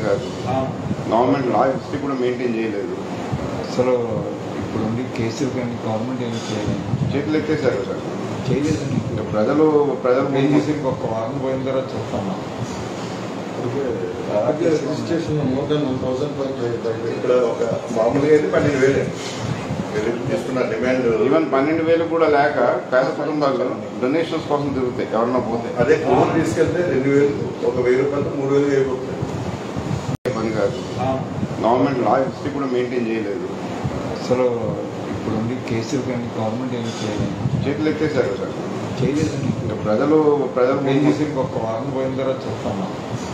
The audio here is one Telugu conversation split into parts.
కాదు గవర్నమెంట్ లా హిస్టరీ కూడా మెయింటైన్ చేయలేదు అసలు ఇప్పుడు ఉండి కేసులు కానీ గవర్నమెంట్ ఏమి చేయలేదు చేతులు ఎత్తేసారు సార్ చేయలేదండి ఇంకా ప్రజలు ప్రజలు ఏం చేసి ఇంకొక వారం పోయిన తర్వాత చూస్తాను registration more then one thousand ఇక్కడ ఒక మామూలుగా అయితే పన్నెండు వేలు మీరు తీసుకున్న డిమాండ్ ఈవెన్ పన్నెండు వేలు కూడా లేక పేద కుటుంబాలు డొనేషన్స్ కోసం తిరుగుతాయి ఎవరన్నా పోతే అదే ఫోన్ తీసుకెళ్తే రెండు వేలు ఒక వెయ్యి రూపాయలు మూడు వేలు అయిపోతుంది పని కాదు గవర్నమెంట్ లా హిస్టరీ కూడా మెయింటైన్ చేయలేదు అసలు ఇప్పుడు ఉండి కేసులు కానీ గవర్నమెంట్ ఏమి చేయలేదు చేతులు ఎత్తేసారు సార్ చేయలేదండి ఇంకా ప్రజలు ప్రజలు ఏం చేసి ఇంకొక వారం పోయిన తర్వాత చూస్తాను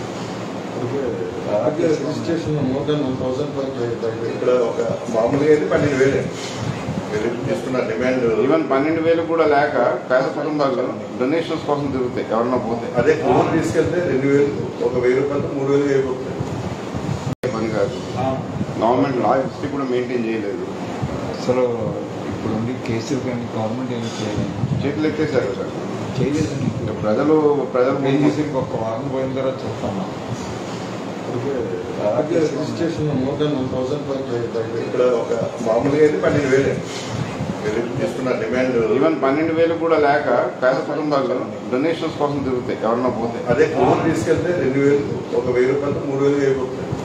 registration more then one thousand ఇక్కడ ఒక మామూలుగా అయితే పన్నెండు వేలు మీరు తీసుకున్న డిమాండ్ ఈవెన్ పన్నెండు వేలు కూడా లేక పేద కుటుంబాలు డొనేషన్స్ కోసం తిరుగుతాయి ఎవరన్నా పోతే అదే ఫోన్ తీసుకెళ్తే రెండు వేలు ఒక వెయ్యి రూపాయలు మూడు వేలు అయిపోతుంది పని కాదు గవర్నమెంట్ లా హిస్టరీ కూడా మెయింటైన్ చేయలేదు అసలు ఇప్పుడు ఉండి కేసులు కానీ గవర్నమెంట్ ఏమి చేయలేదు చేతులు ఎత్తేసారు సార్ చేయలేదండి ఇంకా ప్రజలు ప్రజలు ఏం చేసి ఇంకొక వారం పోయిన తర్వాత చూస్తాను registration more then one thousand ఇక్కడ ఒక మామూలుగా అయితే పన్నెండు వేలు మీరు తీసుకున్న డిమాండ్ ఈవెన్ పన్నెండు వేలు కూడా లేక పేద కుటుంబాలు డొనేషన్స్ కోసం తిరుగుతాయి ఎవరన్నా పోతే అదే ఫోన్ తీసుకెళ్తే రెండు వేలు ఒక వెయ్యి రూపాయలు మూడు వేలు అయిపోతుంది